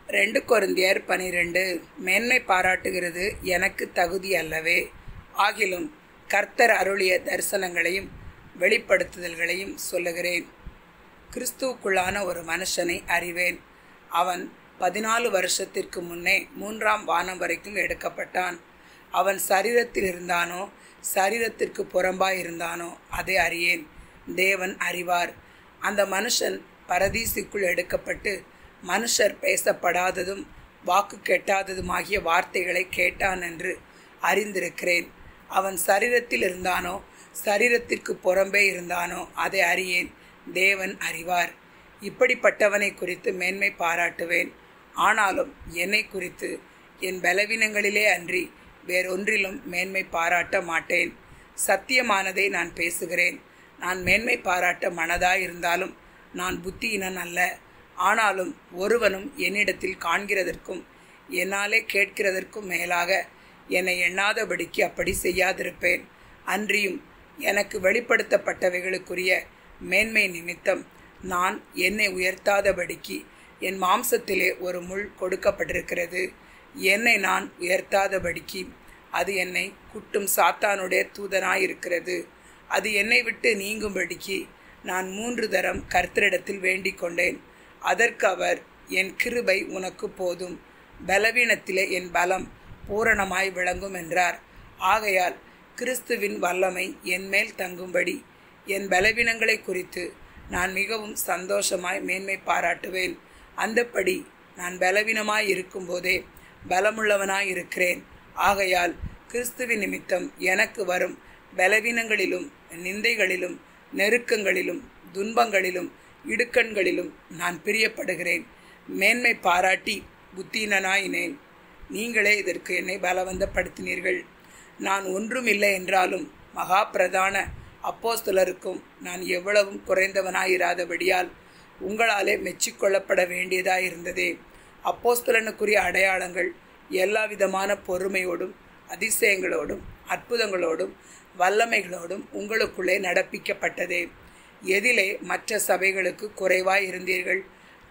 ரெண்டு கொரிந்தியர் பனிரெண்டு மேன்மை பாராட்டுகிறது எனக்கு தகுதி அல்லவே ஆகிலும் கர்த்தர் அருளிய தரிசனங்களையும் வெளிப்படுத்துதல்களையும் சொல்லுகிறேன் கிறிஸ்துவுக்குள்ளான ஒரு மனுஷனை அறிவேன் அவன் பதினாலு வருஷத்திற்கு முன்னே மூன்றாம் வானம் வரைக்கும் எடுக்கப்பட்டான் அவன் சரீரத்தில் இருந்தானோ சரீரத்திற்கு புறம்பாய் இருந்தானோ அதை அறியேன் தேவன் அறிவார் அந்த மனுஷன் பரதீசுக்குள் எடுக்கப்பட்டு மனுஷர் பேசப்படாததும் வாக்கு கெட்டாததுமாகிய வார்த்தைகளை கேட்டான் என்று அறிந்திருக்கிறேன் அவன் சரீரத்தில் இருந்தானோ சரீரத்திற்கு புறம்பே இருந்தானோ அதை அறியேன் தேவன் அறிவார் இப்படிப்பட்டவனை குறித்து மேன்மை பாராட்டுவேன் ஆனாலும் என்னை குறித்து என் பலவீனங்களிலே அன்றி வேறொன்றிலும் மேன்மை பாராட்ட மாட்டேன் சத்தியமானதை நான் பேசுகிறேன் நான் மேன்மை பாராட்ட மனதாயிருந்தாலும் நான் புத்தியினன் அல்ல ஆனாலும் ஒருவனும் என்னிடத்தில் காண்கிறதற்கும் என்னாலே கேட்கிறதற்கும் மேலாக என்னை எண்ணாதபடிக்கு அப்படி செய்யாதிருப்பேன் அன்றியும் எனக்கு வெளிப்படுத்தப்பட்டவைகளுக்குரிய மேன்மை நிமித்தம் நான் என்னை உயர்த்தாதபடிக்கு என் மாம்சத்திலே ஒரு முள் கொடுக்கப்பட்டிருக்கிறது என்னை நான் உயர்த்தாதபடிக்கு அது என்னை குட்டும் சாத்தானுடைய தூதனாயிருக்கிறது அது என்னை விட்டு நீங்கும்படிக்கு நான் மூன்று தரம் கர்த்தரிடத்தில் வேண்டிக் கொண்டேன் அதற்கு அவர் என் கிருபை உனக்கு போதும் பலவீனத்திலே என் பலம் பூரணமாய் விளங்கும் என்றார் ஆகையால் கிறிஸ்துவின் வல்லமை என் மேல் தங்கும்படி என் பலவீனங்களை குறித்து நான் மிகவும் சந்தோஷமாய் மேன்மை பாராட்டுவேன் அந்தப்படி நான் பலவீனமாய் இருக்கும்போதே பலமுள்ளவனாய் இருக்கிறேன் ஆகையால் கிறிஸ்துவின் நிமித்தம் எனக்கு வரும் பலவீனங்களிலும் நிந்தைகளிலும் நெருக்கங்களிலும் துன்பங்களிலும் இடுக்கண்களிலும் நான் பிரியப்படுகிறேன் மேன்மை பாராட்டி புத்தீனனாயினேன் நீங்களே இதற்கு என்னை பலவந்தப்படுத்தினீர்கள் நான் ஒன்றுமில்லை என்றாலும் மகா பிரதான அப்போஸ்தலருக்கும் நான் எவ்வளவும் குறைந்தவனாயிராதபடியால் உங்களாலே மெச்சிக்கொள்ளப்பட வேண்டியதாயிருந்ததே அப்போஸ்தலனுக்குரிய அடையாளங்கள் எல்லா விதமான பொறுமையோடும் அதிசயங்களோடும் அற்புதங்களோடும் வல்லமைகளோடும் உங்களுக்குள்ளே நடப்பிக்கப்பட்டதே எதிலே மற்ற சபைகளுக்கு குறைவாய் இருந்தீர்கள்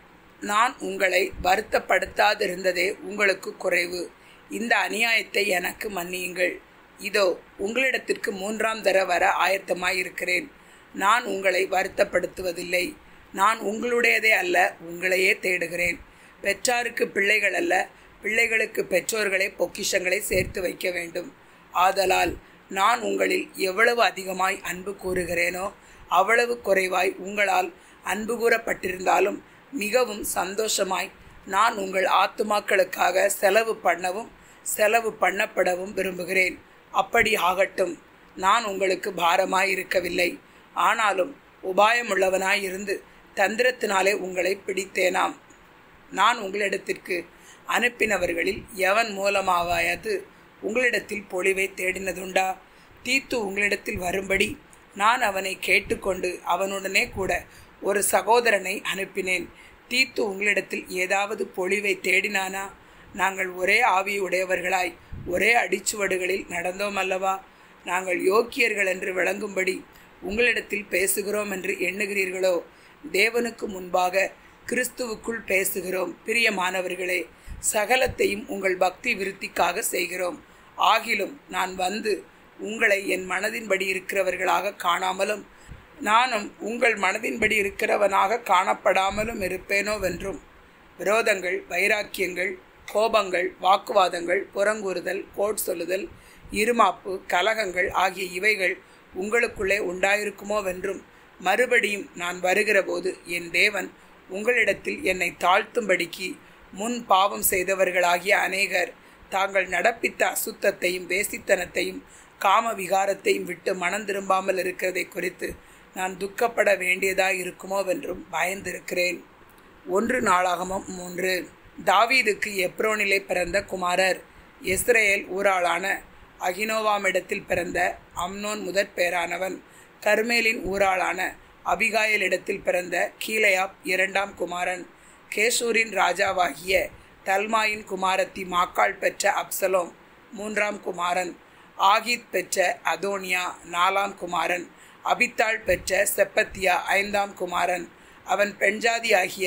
நான் உங்களை வருத்தப்படுத்தாதிருந்ததே உங்களுக்கு குறைவு இந்த அநியாயத்தை எனக்கு மன்னியுங்கள் இதோ உங்களிடத்திற்கு மூன்றாம் தர வர ஆயத்தமாயிருக்கிறேன் நான் உங்களை வருத்தப்படுத்துவதில்லை நான் உங்களுடையதே அல்ல உங்களையே தேடுகிறேன் பெற்றாருக்கு பிள்ளைகள் அல்ல பிள்ளைகளுக்கு பெற்றோர்களே பொக்கிஷங்களை சேர்த்து வைக்க வேண்டும் ஆதலால் நான் உங்களில் எவ்வளவு அதிகமாய் அன்பு கூறுகிறேனோ அவ்வளவு குறைவாய் உங்களால் அன்பு கூறப்பட்டிருந்தாலும் மிகவும் சந்தோஷமாய் நான் உங்கள் ஆத்துமாக்களுக்காக செலவு பண்ணவும் செலவு பண்ணப்படவும் விரும்புகிறேன் அப்படி ஆகட்டும் நான் உங்களுக்கு பாரமாய் இருக்கவில்லை ஆனாலும் உபாயமுள்ளவனாய் இருந்து தந்திரத்தினாலே உங்களை பிடித்தேனாம் நான் உங்களிடத்திற்கு அனுப்பினவர்களில் எவன் மூலமாவாயது உங்களிடத்தில் பொழிவை தேடினதுண்டா தீத்து உங்களிடத்தில் வரும்படி நான் அவனை கேட்டுக்கொண்டு அவனுடனே கூட ஒரு சகோதரனை அனுப்பினேன் தீத்து உங்களிடத்தில் ஏதாவது பொழிவை தேடினானா நாங்கள் ஒரே ஆவியுடையவர்களாய் ஒரே அடிச்சுவடுகளில் நடந்தோம் அல்லவா நாங்கள் யோக்கியர்கள் என்று விளங்கும்படி உங்களிடத்தில் பேசுகிறோம் என்று எண்ணுகிறீர்களோ தேவனுக்கு முன்பாக கிறிஸ்துவுக்குள் பேசுகிறோம் பிரியமானவர்களே சகலத்தையும் உங்கள் பக்தி விருத்திக்காக செய்கிறோம் ஆகிலும் நான் வந்து உங்களை என் மனதின்படி இருக்கிறவர்களாக காணாமலும் நானும் உங்கள் மனதின்படி இருக்கிறவனாக காணப்படாமலும் இருப்பேனோவென்றும் விரோதங்கள் வைராக்கியங்கள் கோபங்கள் வாக்குவாதங்கள் புறங்கூறுதல் கோட் சொல்லுதல் இருமாப்பு கலகங்கள் ஆகிய இவைகள் உங்களுக்குள்ளே உண்டாயிருக்குமோவென்றும் மறுபடியும் நான் வருகிறபோது என் தேவன் உங்களிடத்தில் என்னை தாழ்த்தும்படிக்கு முன் பாவம் செய்தவர்களாகிய அநேகர் தாங்கள் நடப்பித்த அசுத்தத்தையும் வேசித்தனத்தையும் காம விகாரத்தையும் விட்டு மனம் திரும்பாமல் இருக்கிறதை குறித்து நான் துக்கப்பட வேண்டியதாய் இருக்குமோவென்றும் பயந்திருக்கிறேன் ஒன்று நாளாகமம் மூன்று தாவீதுக்கு எப்ரோனிலே பிறந்த குமாரர் இஸ்ரேல் ஊராளான அகினோவாமிடத்தில் பிறந்த அம்னோன் முதற் பேரானவன் கர்மேலின் ஊராளான அபிகாயலிடத்தில் பிறந்த கீழையாப் இரண்டாம் குமாரன் கேசூரின் ராஜாவாகிய தல்மாயின் குமாரத்தி மாக்காள் பெற்ற அப்சலோம் மூன்றாம் குமாரன் ஆகித் பெற்ற அதோனியா நாலாம் குமாரன் அபித்தாள் பெற்ற செப்பத்தியா ஐந்தாம் குமாரன் அவன் பெண்ஜாதியாகிய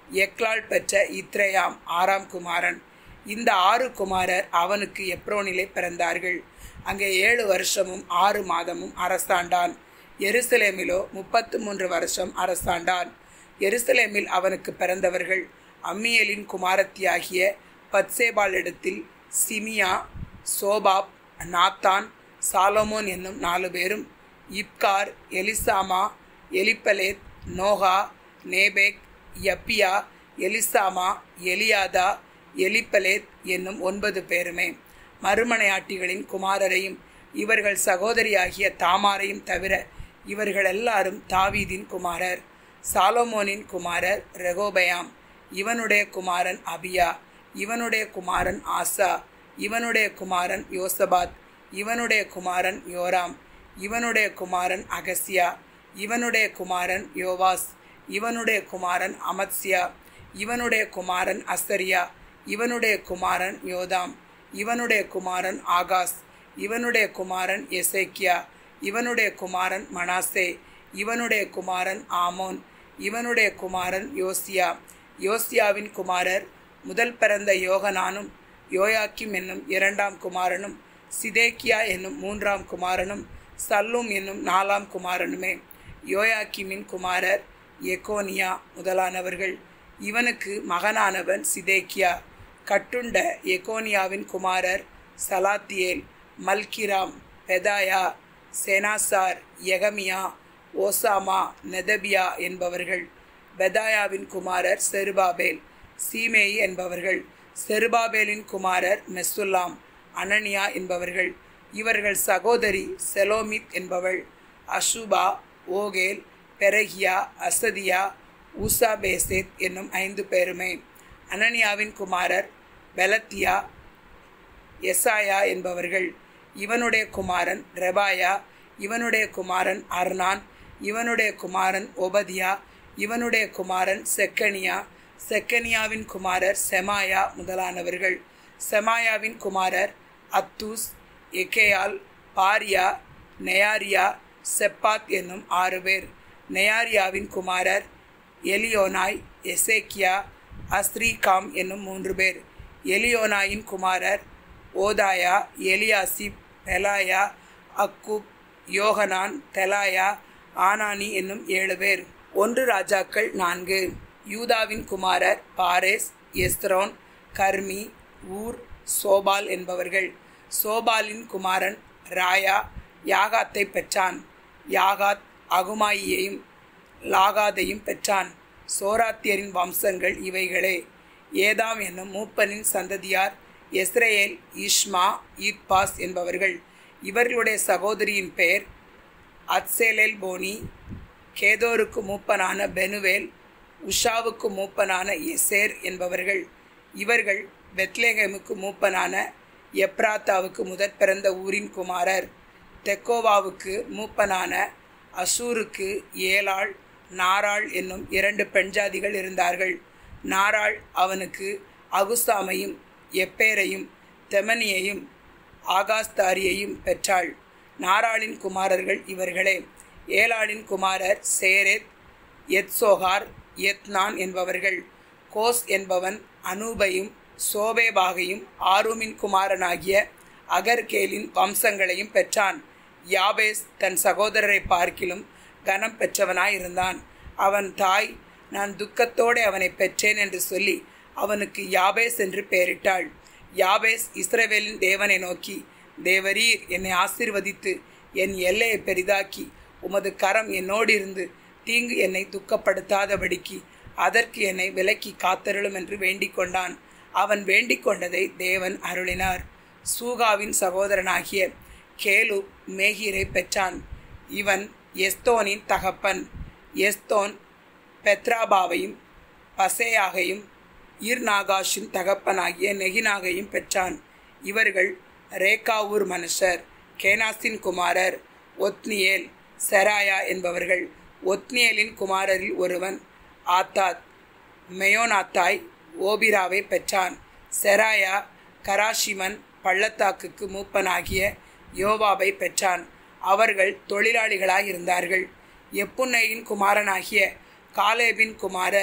எக்லால் பெற்ற இத்ரேயாம் ஆறாம் குமாரன் இந்த ஆறு குமாரர் அவனுக்கு எப்ரோனிலே பிறந்தார்கள் அங்கே ஏழு வருஷமும் ஆறு மாதமும் அரசாண்டான் எருசலேமிலோ முப்பத்து மூன்று வருஷம் அரசாண்டான் எருசலேமில் அவனுக்கு பிறந்தவர்கள் அம்மியலின் குமாரத்தியாகிய பத்சேபாளிடத்தில் சிமியா சோபாப் நாத்தான் சாலமோன் என்னும் நாலு பேரும் இப்கார் Elishama Eliphelet Nogah Nepheg Japhia Elishama Eliada Eliphelet என்னும் ஒன்பது பேருமே மறுமனையாட்டிகளின் குமாரரையும் இவர்கள் சகோதரியாகிய தாமாரையும் தவிர இவர்கள் எல்லாரும் தாவீதின் குமாரர் சாலோமோனின் குமாரர் ரெகோபயாம் இவனுடைய குமாரன் அபியா இவனுடைய குமாரன் ஆசா இவனுடைய குமாரன் யோசபாத் இவனுடைய குமாரன் யோராம் இவனுடைய குமாரன் அகசியா இவனுடைய குமாரன் யோவாஸ் இவனுடைய குமாரன் அமத்சியா இவனுடைய குமாரன் அசரியா இவனுடைய குமாரன் யோதாம் இவனுடைய குமாரன் ஆகாஸ் இவனுடைய குமாரன் எசேக்கியா இவனுடைய குமாரன் மனாசே இவனுடைய குமாரன் ஆமோன் இவனுடைய குமாரன் யோசியா யோசியாவின் குமாரர் முதல் பிறந்த யோகனானும் யோயாக்கிம் என்னும் இரண்டாம் குமாரனும் சிதேக்கியா என்னும் மூன்றாம் குமாரனும் சல்லும் என்னும் நாலாம் குமாரனுமே யோயாக்கிமின் குமாரர் எக்கோனியா முதலானவர்கள் இவனுக்கு மகனானவன் சிதேக்கியா கட்டுண்ட எக்கோனியாவின் குமாரர் சலாத்தியேல் மல்கிராம் பெதாயா செனாசார் யகமியா ஓசாமா நெதபியா என்பவர்கள் பெதாயாவின் குமாரர் செருபாபேல் சீமேயி என்பவர்கள் செருபாபேலின் குமாரர் மெசுல்லாம் அனனியா என்பவர்கள் இவர்கள் சகோதரி செலோமித் என்பவள் அஷுபா ஓகேல் பெரகியா அசதியா ஊசா பேசேத் என்னும் ஐந்து பேருமே அனனியாவின் குமாரர் பெலத்தியா எசாயா என்பவர்கள் இவனுடைய குமாரன் ரெபாயா இவனுடைய குமாரன் அர்னான் இவனுடைய குமாரன் ஒபதியா இவனுடைய குமாரன் செக்கனியா செக்கனியாவின் குமாரர் செமாயா முதலானவர்கள் செமாயாவின் குமாரர் அத்தூஸ் எக்கேயால் பாரியா நெயாரியா செப்பாத் என்னும் ஆறு பேர் நெயாரியாவின் குமாரர் எலியோனாய் எசேக்கியா அஸ்ரீகாம் என்னும் மூன்று பேர் எலியோனாயின் குமாரர் ஓதாயா எலியாசிப் பெலாயா அக்குப் யோகனான் தெலாயா ஆனானி என்னும் ஏழு பேர் ஒன்று ராஜாக்கள் நான்கு யூதாவின் குமாரர் பாரேஸ் எஸ்ரோன் கர்மி ஊர் சோபால் என்பவர்கள் சோபாலின் குமாரன் ராயா யாகாத்தை பெற்றான் யாகாத் அகுமாயியையும் லாகாதையும் பெற்றான் சோராத்தியரின் வம்சங்கள் இவைகளே ஏதாம் என்னும் மூப்பனின் சந்ததியார் எஸ்ரேல் இஷ்மா ஈத்பாஸ் என்பவர்கள் இவர்களுடைய சகோதரியின் பெயர் அத்சேலேல் போனி கேதோருக்கு மூப்பனான பெனுவேல் உஷாவுக்கு மூப்பனான எசேர் என்பவர்கள் இவர்கள் பெத்லேகேமுக்கு மூப்பனான எப்ராத்தாவுக்கு முதற் பிறந்த ஊரின் குமாரர் தெக்கோவாவுக்கு மூப்பனான அசூருக்கு ஏலாள் நாராள் என்னும் இரண்டு பெண்ஜாதிகள் இருந்தார்கள் நாராள் அவனுக்கு அகுசாமையும் எப்பேரையும் தெமனியையும் ஆகாஸ்தாரியையும் பெற்றாள் நாராளின் குமாரர்கள் இவர்களே ஏலாளின் குமாரர் சேரேத் எத்சோகார் எத்னான் என்பவர்கள் கோஸ் என்பவன் அனூபையும் சோபேபாகையும் ஆரூமின் குமாரனாகிய அகர்கேலின் வம்சங்களையும் பெற்றான் யாபேஸ் தன் சகோதரரை பார்க்கிலும் கனம் பெற்றவனாயிருந்தான் அவன் தாய் நான் துக்கத்தோடு அவனை பெற்றேன் என்று சொல்லி அவனுக்கு யாபேஸ் என்று பெயரிட்டாள் யாபேஸ் இஸ்ரவேலின் தேவனை நோக்கி தேவரீர் என்னை ஆசிர்வதித்து என் எல்லையை பெரிதாக்கி உமது கரம் என்னோடு இருந்து தீங்கு என்னை துக்கப்படுத்தாதபடிக்கு அதற்கு என்னை விலக்கி காத்தருளும் என்று வேண்டிக் கொண்டான் அவன் வேண்டிக் கொண்டதை தேவன் அருளினார் சூகாவின் சகோதரனாகிய கேலு மேகீரை பெற்றான் இவன் எஸ்தோனின் தகப்பன் எஸ்தோன் பெத்ராபாவையும் பசேயாகையும் இர்நாகாஷின் தகப்பனாகிய நெகினாகையும் பெற்றான் இவர்கள் ரேகாவூர் மனுஷர் கேனாசின் குமாரர் ஒத்னியேல் செராயா என்பவர்கள் ஒத்னியேலின் குமாரரில் ஒருவன் ஆத்தாத் மெயோனாத்தாய் ஓபிராவை பெற்றான் செராயா கராஷிமன் பள்ளத்தாக்குக்கு மூப்பனாகிய யோவாவை பெற்றான் அவர்கள் தொழிலாளிகளாயிருந்தார்கள் எப்புன்னையின் குமாரனாகிய காலேபின் குமாரர்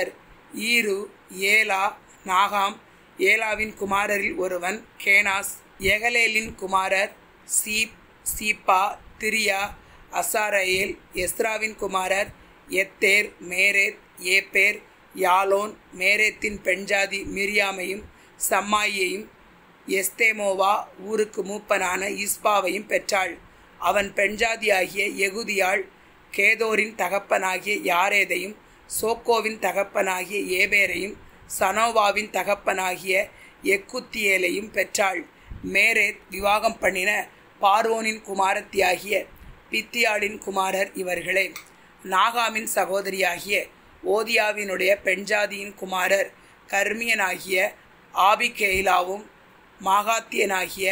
ஈரு ஏலா நாகாம் ஏலாவின் குமாரரில் ஒருவன் கேனாஸ் எகலேலின் குமாரர் சீப் சீப்பா திரியா அசாரயேல் எஸ்ராவின் குமாரர் எத்தேர் மேரேத் ஏப்பேர் யாலோன் மேரேத்தின் பெண்ஜாதி மிரியாமையும் சம்மாயியையும் எஸ்தேமோவா ஊருக்கு மூப்பனான இஸ்பாவையும் பெற்றாள் அவன் பெண்ஜாதியாகிய எகுதியாள் கேதோரின் தகப்பனாகிய யாரேதையும் சோக்கோவின் தகப்பனாகிய ஏபேரையும் சனோவாவின் தகப்பனாகிய எக்குத்தியேலையும் பெற்றாள் மேரேத் விவாகம் பண்ணின பார்வோனின் குமாரத்தியாகிய பித்தியாளின் குமாரர் இவர்களே நாகாமின் சகோதரியாகிய ஓதியாவினுடைய பெண்ஜாதியின் குமாரர் கர்மியனாகிய ஆபிகெயிலாவும் மாகாத்தியனாகிய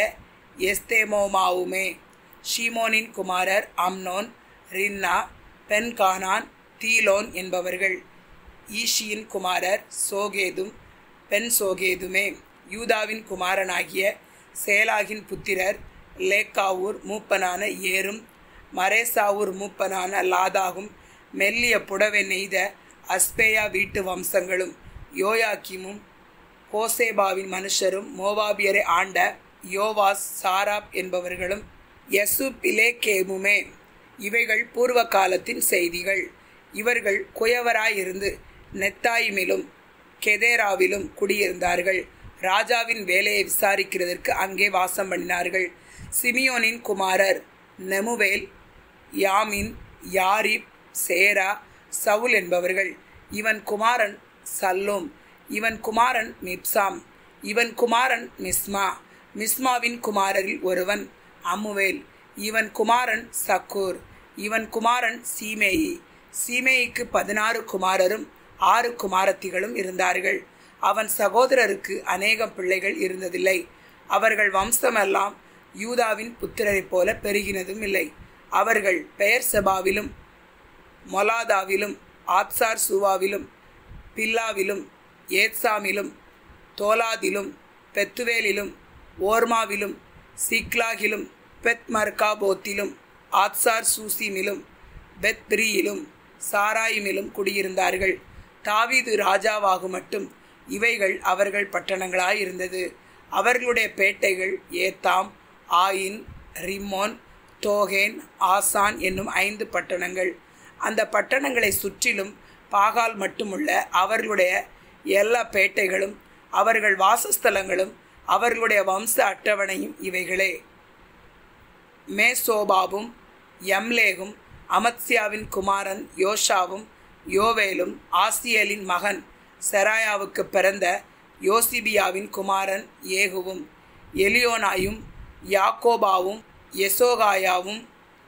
எஸ்தேமோமாவுமே ஷீமோனின் குமாரர் அம்னோன் ரின்னா பென்கானான் தீலோன் என்பவர்கள் ஈஷியின் குமாரர் சோகேதும் பெண் சோகேதுமே யூதாவின் குமாரனாகிய சேலாகின் புத்திரர் லேக்காவூர் மூப்பனான ஏரும் மரேசாவூர் மூப்பனான லாதாகும் மெல்லிய புடவை நெய்த அஸ்பேயா வீட்டு வம்சங்களும் யோயாக்கிமும் கோசேபாவின் மனுஷரும் மோவாபியரை ஆண்ட யோவாஸ் சாராப் என்பவர்களும் யசு பிலேகேமுமே இவைகள் பூர்வ காலத்தின் செய்திகள் இவர்கள் குயவராயிருந்து நெத்தாயிமிலும் கெதேராவிலும் குடியிருந்தார்கள் ராஜாவின் வேலையை விசாரிக்கிறதற்கு அங்கே வாசம் பண்ணினார்கள் சிமியோனின் குமாரர் நெமுவேல் யாமின் யாரிப் சேரா சவுல் என்பவர்கள் இவன் குமாரன் சல்லோம் இவன் குமாரன் மிப்சாம் இவன் குமாரன் மிஸ்மா மிஸ்மாவின் குமாரரில் ஒருவன் அம்முவேல் இவன் குமாரன் சக்கூர் இவன் குமாரன் சீமேயி சீமேயிக்கு பதினாறு குமாரரும் ஆறு குமாரத்திகளும் இருந்தார்கள் அவன் சகோதரருக்கு அநேகம் பிள்ளைகள் இருந்ததில்லை அவர்கள் வம்சமெல்லாம் யூதாவின் புத்திரரைப் போல பெருகினதும் இல்லை அவர்கள் பெயர் செபாவிலும் மொலாதாவிலும் ஆத்சார் சூவாவிலும் பில்லாவிலும் ஏத்சாமிலும் தோலாதிலும் பெத்துவேலிலும் ஓர்மாவிலும் சிக்லாகிலும் பெத் மர்காபோத்திலும் ஆத்சார் சூசிமிலும் பெத்பிரியிலும் சாராயிமிலும் குடியிருந்தார்கள் தாவீது ராஜாவாகும் மட்டும் இவைகள் அவர்கள் பட்டணங்களாயிருந்தது அவர்களுடைய பேட்டைகள் ஏத்தாம் ஆயின் ரிம்மோன் தோகேன் ஆசான் என்னும் ஐந்து பட்டணங்கள் அந்த பட்டணங்களை சுற்றிலும் பாகால் மட்டுமுள்ள அவர்களுடைய எல்லா பேட்டைகளும் அவர்கள் வாசஸ்தலங்களும் அவர்களுடைய வம்ச அட்டவணையும் இவைகளே மேசோபாவும் யம்லேகும் அமத்சியாவின் குமாரன் யோஷாவும் யோவேலும் ஆசியலின் மகன் செராயாவுக்கு பிறந்த யோசிபியாவின் குமாரன் ஏகுவும் எலியோனாயும் யாக்கோபாவும் எசோகாயாவும்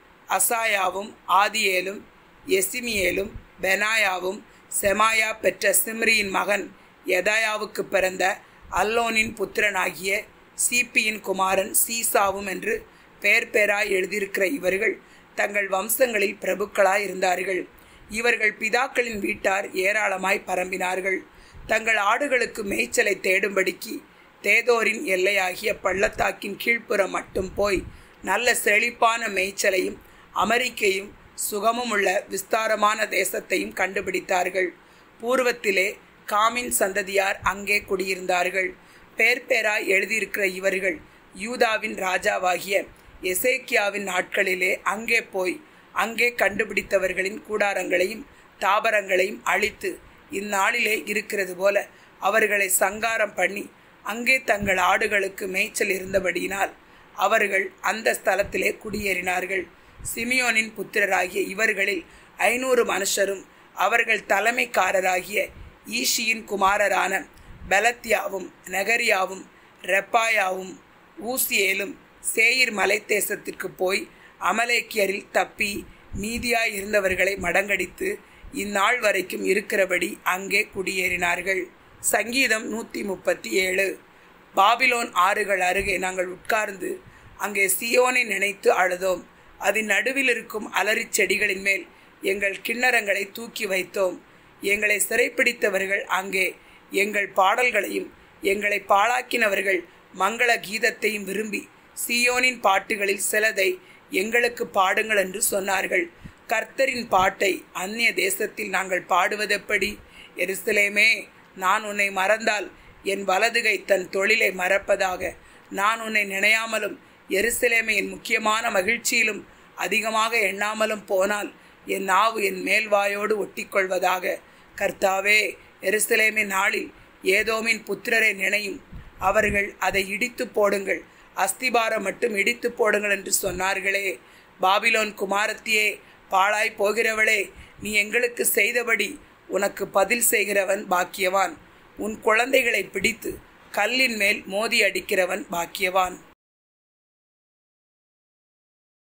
அசாயாவும் ஆதியேலும் எசிமியேலும் பெனாயாவும் செமாயா பெற்ற சிம்ரியின் மகன் எதாயாவுக்கு பிறந்த அல்லோனின் புத்திரனாகிய சீப்பியின் குமாரன் சீசாவும் என்று பேர் பேராய் எழுதியிருக்கிற இவர்கள் தங்கள் வம்சங்களில் பிரபுக்களாய் இருந்தார்கள் இவர்கள் பிதாக்களின் வீட்டார் ஏராளமாய் பரம்பினார்கள் தங்கள் ஆடுகளுக்கு மேய்ச்சலை தேடும்படிக்கு தேதோரின் எல்லையாகிய பள்ளத்தாக்கின் கீழ்ப்புறம் மட்டும் போய் நல்ல செழிப்பான மேய்ச்சலையும் அமெரிக்கையும் சுகமும் உள்ள விஸ்தாரமான தேசத்தையும் கண்டுபிடித்தார்கள் பூர்வத்திலே காமின் சந்ததியார் அங்கே குடியிருந்தார்கள் பேர் பேராய் எழுதியிருக்கிற இவர்கள் யூதாவின் ராஜாவாகிய எசேக்கியாவின் நாட்களிலே அங்கே போய் அங்கே கண்டுபிடித்தவர்களின் கூடாரங்களையும் தாபரங்களையும் அழித்து இந்நாளிலே இருக்கிறது போல அவர்களை சங்காரம் பண்ணி அங்கே தங்கள் ஆடுகளுக்கு மேய்ச்சல் இருந்தபடியினால் அவர்கள் அந்த ஸ்தலத்திலே குடியேறினார்கள் சிமியோனின் புத்திரராகிய இவர்களில் ஐநூறு மனுஷரும் அவர்கள் தலைமைக்காரராகிய ஈஷியின் குமாரரான பெலத்தியாவும் நகரியாவும் ரெப்பாயாவும் ஊசியேலும் சேயிர் மலை தேசத்திற்கு போய் அமலேக்கியரில் தப்பி மீதியாய் இருந்தவர்களை மடங்கடித்து இந்நாள் வரைக்கும் இருக்கிறபடி அங்கே குடியேறினார்கள் சங்கீதம் நூற்றி முப்பத்தி ஏழு பாபிலோன் ஆறுகள் அருகே நாங்கள் உட்கார்ந்து அங்கே சியோனை நினைத்து அழுதோம் அதன் நடுவில் இருக்கும் அலரிச் செடிகளின் மேல் எங்கள் கிண்ணறங்களை தூக்கி வைத்தோம் எங்களை சிறைப்பிடித்தவர்கள் அங்கே எங்கள் பாடல்களையும் எங்களை பாழாக்கினவர்கள் மங்கள கீதத்தையும் விரும்பி சியோனின் பாட்டுகளில் சிலதை எங்களுக்கு பாடுங்கள் என்று சொன்னார்கள் கர்த்தரின் பாட்டை அந்நிய தேசத்தில் நாங்கள் பாடுவதெப்படி எருசலேமே நான் உன்னை மறந்தால் என் வலதுகை தன் தொழிலை மறப்பதாக நான் உன்னை நினையாமலும் எருசலேமை என் முக்கியமான மகிழ்ச்சியிலும் அதிகமாக எண்ணாமலும் போனால் என் நாவு என் மேல்வாயோடு ஒட்டிக்கொள்வதாக கர்த்தாவே எருசலேமின் நாளில் ஏதோமின் புத்திரரை நினையும் அவர்கள் அதை இடித்து போடுங்கள் அஸ்திபாரம் மட்டும் இடித்து போடுங்கள் என்று சொன்னார்களே பாபிலோன் குமாரத்தியே பாழாய் போகிறவளே நீ எங்களுக்கு செய்தபடி உனக்கு பதில் செய்கிறவன் பாக்கியவான் உன் குழந்தைகளை பிடித்து கல்லின் மேல் மோதி அடிக்கிறவன் பாக்கியவான்